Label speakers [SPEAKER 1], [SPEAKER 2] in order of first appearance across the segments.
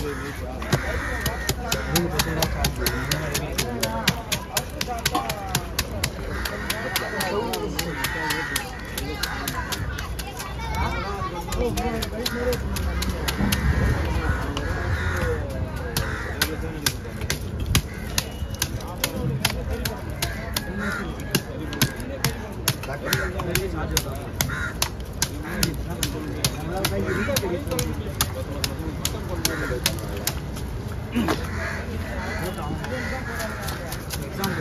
[SPEAKER 1] மூணு பர்சன்டா சார்ஜ் இந்த மாதிரி எக்ஸாம்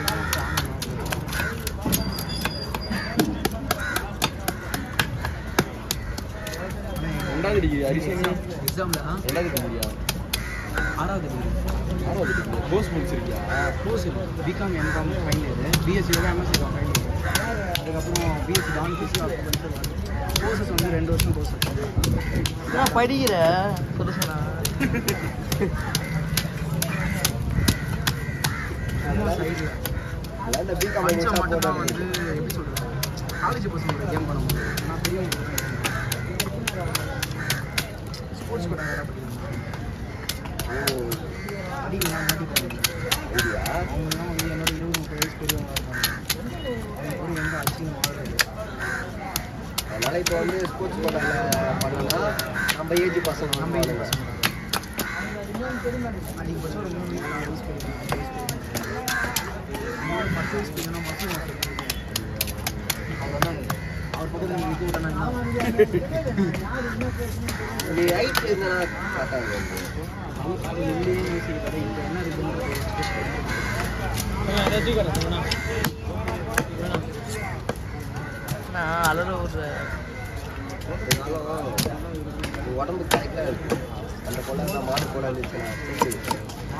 [SPEAKER 2] ரெண்டாவது டிகிரி அரிசனி
[SPEAKER 1] எக்ஸாம்ல
[SPEAKER 2] ரெண்டாவது டிகிரியா
[SPEAKER 1] ஆறாவது டிகிரி
[SPEAKER 2] ஆறாவது டிகிரி கோர்ஸ் முடிச்சிருக்கியா
[SPEAKER 1] course BCom MCom final year பிஎஸ்சியோட எம்எஸ்சி ஃபைனல் இயர் அதுக்கப்புறம் பிஎஸ்சி டான் பிசி கோர்சஸ் வந்து ரெண்டு வருஷம் கோர்ஸ்
[SPEAKER 3] நான் படிக்கிற சொல்ல சொன்னா
[SPEAKER 1] சும்மா சைடில்
[SPEAKER 2] அதான் இந்த பிகாம்
[SPEAKER 1] படிச்சா மட்டும்தான் வந்து எப்படி சொல்கிறது காலேஜ் பசங்க கேம் பண்ண முடியும் நான் பெரிய ஸ்போர்ட்ஸ் கூட வேறு படிக்கணும் படிக்கலாம் மாட்டிக்கலாம்
[SPEAKER 2] ஐடியா
[SPEAKER 1] அவங்கெல்லாம் வந்து என்னோட இருபது முப்பது வயசு பெரியவங்க இருப்பாங்க அவங்க கூட எந்த அச்சியும் வாழ்றது
[SPEAKER 2] அதனால இப்போ வந்து ஸ்போர்ட்ஸ் கோட்டாவில் பண்ணோம்னா நம்ம ஏஜ் பசங்க
[SPEAKER 1] நம்ம
[SPEAKER 2] நம்ம
[SPEAKER 1] ஏஜ் பசங்க அதிகபட்சம் ஒரு மூணு வயசு நாலு வயசு பெரியவங்க அஞ்சு வயசு பெரியவங்க. இன்னொரு பத்து வயசு பெரியவங்க மட்டும் அவ்வளோதான் அவர் பக்கத்தில் நீங்கள் நிற்க விட்டனா
[SPEAKER 2] இது ஹைட் இருந்தா கரெக்டாக இருக்கும்
[SPEAKER 1] அது எங்கேயும் யோசிக்கிறது இப்போ என்ன இருக்குன்றது
[SPEAKER 3] நான் அலற விடுற
[SPEAKER 2] இருந்தாலும் இது உடம்பு கரெக்டாக இருக்கு அந்த கொள்ள அந்த மாடு கூட இருந்துச்சுன்னா சரி.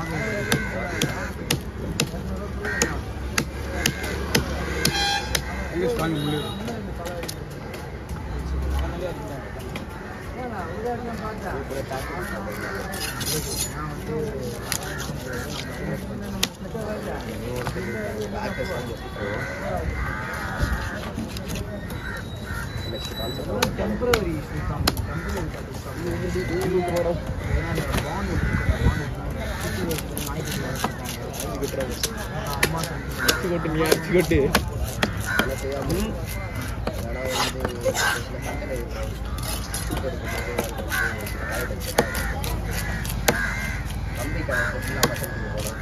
[SPEAKER 2] இப்படி tackle பண்ணுறது. Practice வந்து Next concept.
[SPEAKER 1] டெம்பரவரி இஷ்யூ தான் டெம்பரவரி அம்மா
[SPEAKER 2] கொட்டு என்ன செய்யாம ஏன்னா வந்து சில சண்டை தம்பி கடை ஃபுல்லாக மட்டும் போகணும்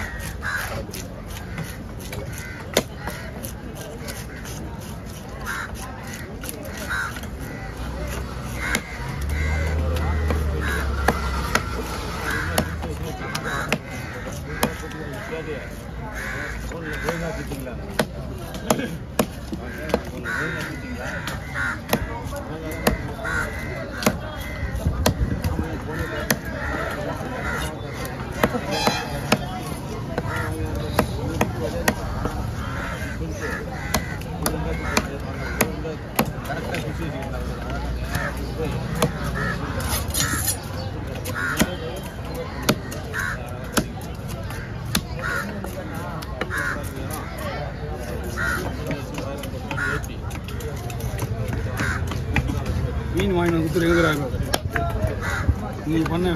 [SPEAKER 4] மீன் வாங்கி வந்து கொடுத்துருக்குறாங்க நீ பண்ண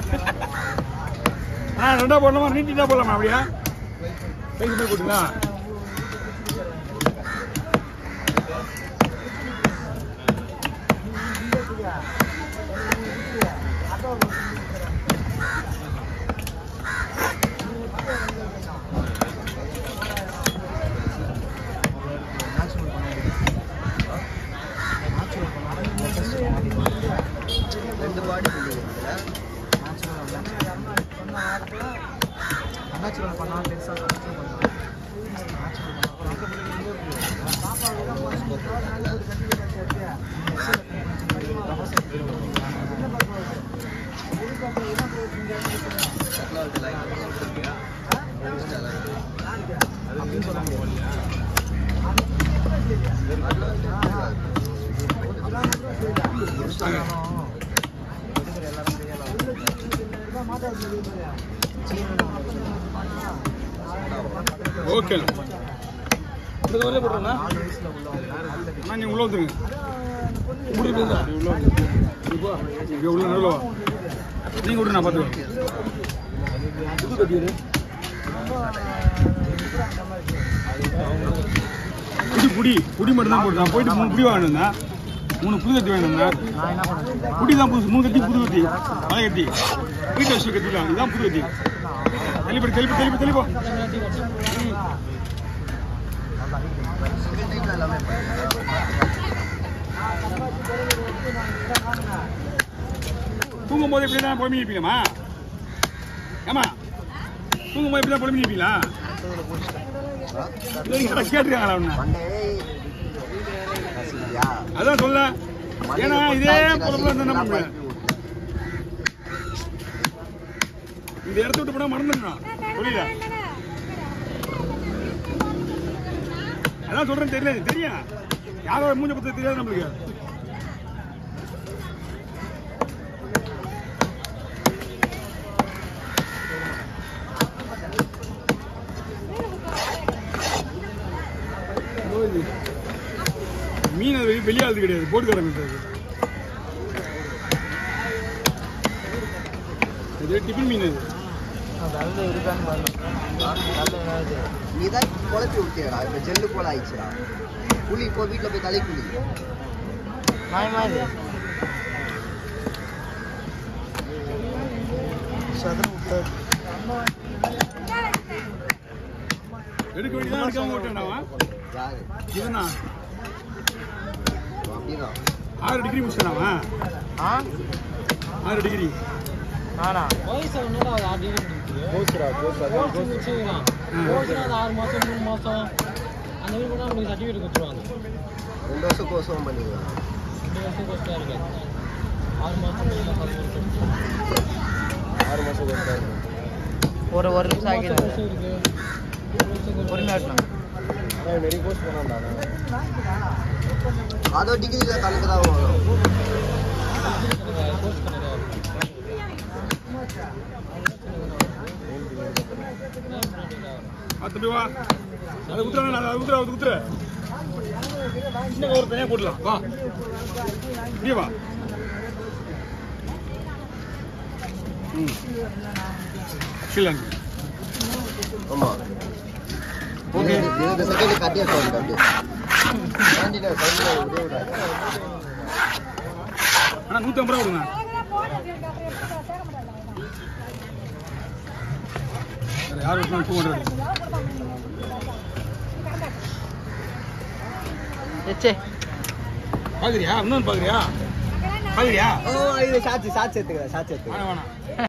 [SPEAKER 4] ஆ ரெண்டா போடலாமா நீட்டிட்டா போடலாமா அப்படியா கைக்கு போய் போட்டுங்களா
[SPEAKER 2] ரெண்டு பாடி பில்டிங்
[SPEAKER 1] அண்ணாச்சிரம் பண்ணா பெருசாக கஷ்டம் பண்ணலாம் அப்படின்னு சொல்ல முடியாது
[SPEAKER 4] ஓகே இந்த வரல போடுறேண்ணா
[SPEAKER 1] நாலு வயசுல உள்ளவங்க யாரும்
[SPEAKER 4] நான் நீ உள்ள வந்துருங்க இப்படி இருந்தா உள்ள வந்து இப்போ இங்கே உள்ள நடுவில் வா நீங்க விட்டு நான் பார்த்துக்கிறேன் புது கத்தி எடு. புடி புடி புடி மட்டும் தான் போட்டு நான் போயிட்டு மூணு புடி வாங்கிட்டு வந்தேன் மூணு புது கத்தி வாங்கிட்டு வந்தேன்
[SPEAKER 3] நான் என்ன பண்ணுறது
[SPEAKER 4] புடி தான் புதுசு மூணு கத்தி புது கத்தி பழைய கத்தி வீட்டு வச்சு கத்தி தான் இதுதான் புது கத்தி தெளிப்படி தெளிப்பு தெளிப்பு தெளிப்போம்
[SPEAKER 2] சிங்கிள் டைப்ல எல்லாமே
[SPEAKER 4] தூங்கும் போது இப்படி தான் பொறுமையாக இருப்பீங்கம்மா ஏமா தூங்கும் போது இப்படி தான் பொறுமையாக இருப்பீங்களா இது வரைக்கும் கேட்டுருக்காங்களா ஒன்று
[SPEAKER 2] மண்டே ரசிகரியா
[SPEAKER 4] அதான் சொல்ல ஏன்னா இதே பொறுப்பில் இருந்தால் என்ன பண்ணுவேன் இந்த இடத்த விட்டு போனால் மறந்துடணும் புரியல அதான் சொல்றேன் தெரியல தெரியும் யாரோட மூஞ்ச பத்தி தெரியாது நம்மளுக்கு இதோ இது. மீன் அது வெளி- வெளியாளுது கிடையாது போட்டுக்காரங்க அது இது டிஃபின் மீன் இது
[SPEAKER 3] நல்ல இருக்கான்னு பாருங்க நல்ல என்னது
[SPEAKER 2] நீ தான் குழப்பி விட்டியடா இப்ப ஜெல்லு போல ஆயிடுச்சுடா புளி இப்போ வீட்டுல போய் தலை புளி
[SPEAKER 3] நியாயமா இது சதுர விட்டது
[SPEAKER 4] எடுக்க வேண்டியதான் எடுக்காம விட்டேன்டாவா
[SPEAKER 2] யாரு
[SPEAKER 4] இதுனா
[SPEAKER 2] அப்படிதான்
[SPEAKER 4] ஆறு டிகிரி முடிச்சானாவா
[SPEAKER 3] ஆ
[SPEAKER 4] ஆறு டிகிரி
[SPEAKER 3] நானா
[SPEAKER 5] வயசு ஒன்றும் அது ஆறு டிகிரி முடிக்குது கோர்ஸ் முடிச்சுக்கலாம் கோர்ஸ்னா அது ஆறு மாதம் மூணு மாதம் அந்த மாதிரி பண்ணால் உங்களுக்கு சர்டிஃபிகேட் கொடுத்துருவாங்க
[SPEAKER 2] ரெண்டு வருஷம் கோர்ஸும் பண்ணிக்கலாம்
[SPEAKER 5] ரெண்டு வருஷம் கோர்ஸ் தான் இருக்காது ஆறு மாதம் மூணு மாதம்
[SPEAKER 2] ஆறு மாசம் கோர்ஸ் தான் இருக்கு.
[SPEAKER 3] ஒரு ஒரு நிமிஷம்
[SPEAKER 5] கோர்ஸ்
[SPEAKER 3] ஆகிடுது
[SPEAKER 5] இருக்கு
[SPEAKER 3] பொறுமையாக இருக்கணும்
[SPEAKER 2] நான் நிறைய கோர்ஸ் பண்ணான்டா அதோ டிகிரில கணக்கு தான் வரும்
[SPEAKER 5] கோர்ஸ் கணக்காக
[SPEAKER 4] பார்த்து போய் வா அதை ஊத்துறாங்க அதை ஊத்துற அதை ஊத்துற இன்னும் ஒரு தனியாக போடலாம் வா இப்படியே வா ம் ஸ்ரீலங்கா
[SPEAKER 2] ஆமா
[SPEAKER 4] Okay.
[SPEAKER 2] இருபது செகண்ட் கட்டியா சொல்லுங்க அப்படியே தாண்டிட்டா சைடுல ஒரே விடாது
[SPEAKER 4] ஆனால் நூற்றம்பது ரூபா கொடுங்க வேறு யார் விட்டுனா தூங்க மாட்டாரு
[SPEAKER 3] எச்சே
[SPEAKER 4] பார்க்குறியா இன்னொன்று பார்க்குறியா பார்க்குறியா
[SPEAKER 2] ஓ இது சாட்சி சாட்சி எடுத்துக்கிறேன் சாட்சி எடுத்துக்கிறேன்
[SPEAKER 4] வேணாம் வேணாம்